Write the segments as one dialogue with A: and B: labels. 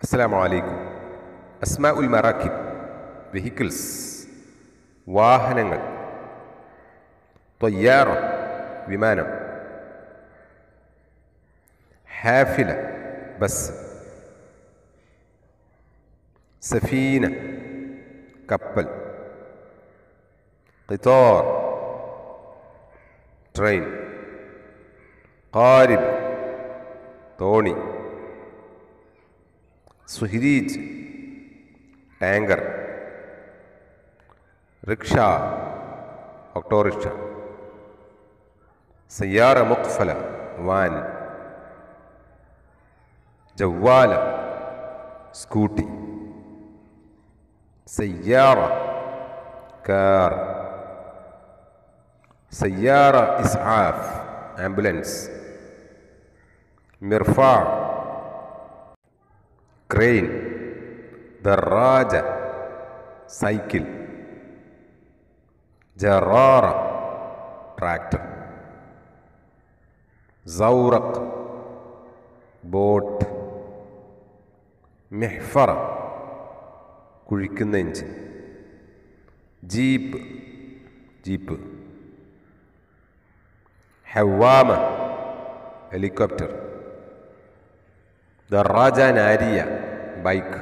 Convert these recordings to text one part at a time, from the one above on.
A: അസ്സലാമു അലൈക്കും അസ്മാ ഉൽ മറാക്കിബ് വെഹിക്കിൾസ് വാഹനങ്ങൾ തൊയ്യാറ വിമാനം ഹാഫില ബസ് സഫീന കപ്പൽ ഖിത്താർ ട്രെയിൻ ഖാരിബ് തോണി സുഹിരീജ് ടാങ്കർ റിക്ഷ ഓട്ടോറിക്ഷ സയ്യാറ മുഖ്ഫല വാൻ ജവ്വാല സ്കൂട്ടി സയ്യാറ കാർ സയ്യാറ ഇസ്ആഫ് ആംബുലൻസ് മിർഫാ ക്രെയിൻ ദറാജ സൈക്കിൾ ജറാറ ട്രാക്ടർ സൗറഖ് ബോട്ട് മെഹ്ഫറ കുഴിക്കുന്ന എഞ്ചിൻ ജീപ്പ് ജീപ്പ് ഹവാമ ഹെലികോപ്റ്റർ ദറാജ നാരിയ ബൈക്ക്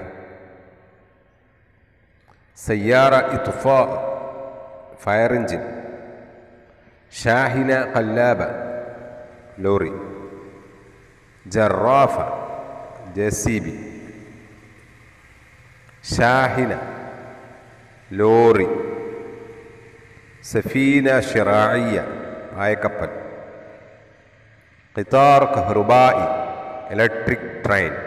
A: സയ്യാറ ഇത്ഫ ഫയർ എഞ്ചിൻ ഷാഹിന കല്ലാബ ലോറി ജറാഫ ജെ സി ബി ഷാഹിന ലോറി സഫീന ഷിറായിയ ആയക്കപ്പൽ ഖിത്താർ കഹ്റുബായി ഇലക്ട്രിക് ട്രെയിൻ